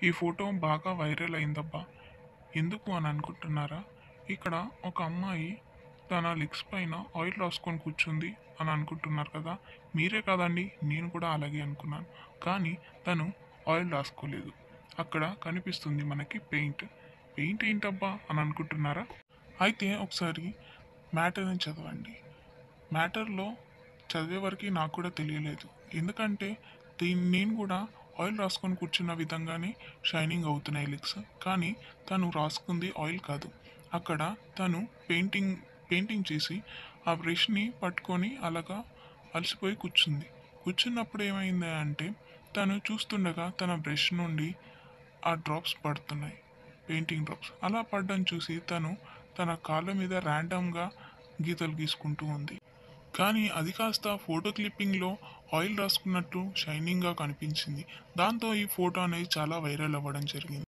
ఈ ఫోటో బాగా వైరల్ అయిందబ్బా ఎందుకు అని అనుకుంటున్నారా ఇక్కడ ఒక అమ్మాయి తన లిప్స్ పైన ఆయిల్ రాసుకొని కూర్చుంది అని అనుకుంటున్నారు కదా మీరే కాదండి నేను కూడా అలాగే అనుకున్నాను కానీ తను ఆయిల్ రాసుకోలేదు అక్కడ కనిపిస్తుంది మనకి పెయింట్ పెయింట్ ఏంటబ్బా అని అనుకుంటున్నారా అయితే ఒకసారి మ్యాటర్ని చదవండి మ్యాటర్లో చదివే వరకు నాకు కూడా తెలియలేదు ఎందుకంటే దీన్ని నేను కూడా ఆయిల్ రాసుకొని కూర్చున్న విధంగానే షైనింగ్ అవుతున్నాయి లిక్స్ కానీ తను రాసుకుంది ఆయిల్ కాదు అక్కడ తను పెయింటింగ్ పెయింటింగ్ చేసి ఆ బ్రష్ని పట్టుకొని అలాగా అలసిపోయి కూర్చుంది కూర్చున్నప్పుడు ఏమైంది అంటే తను చూస్తుండగా తన బ్రష్ నుండి ఆ డ్రాప్స్ పడుతున్నాయి పెయింటింగ్ డ్రాప్స్ అలా పడడం చూసి తను తన కాళ్ళ మీద ర్యాండమ్గా గీతలు గీసుకుంటూ ఉంది కానీ అది కాస్త ఫోటో క్లిప్పింగ్లో ఆయిల్ రాసుకున్నట్టు షైనింగ్గా కనిపించింది దాంతో ఈ ఫోటో అనేది చాలా వైరల్ అవ్వడం జరిగింది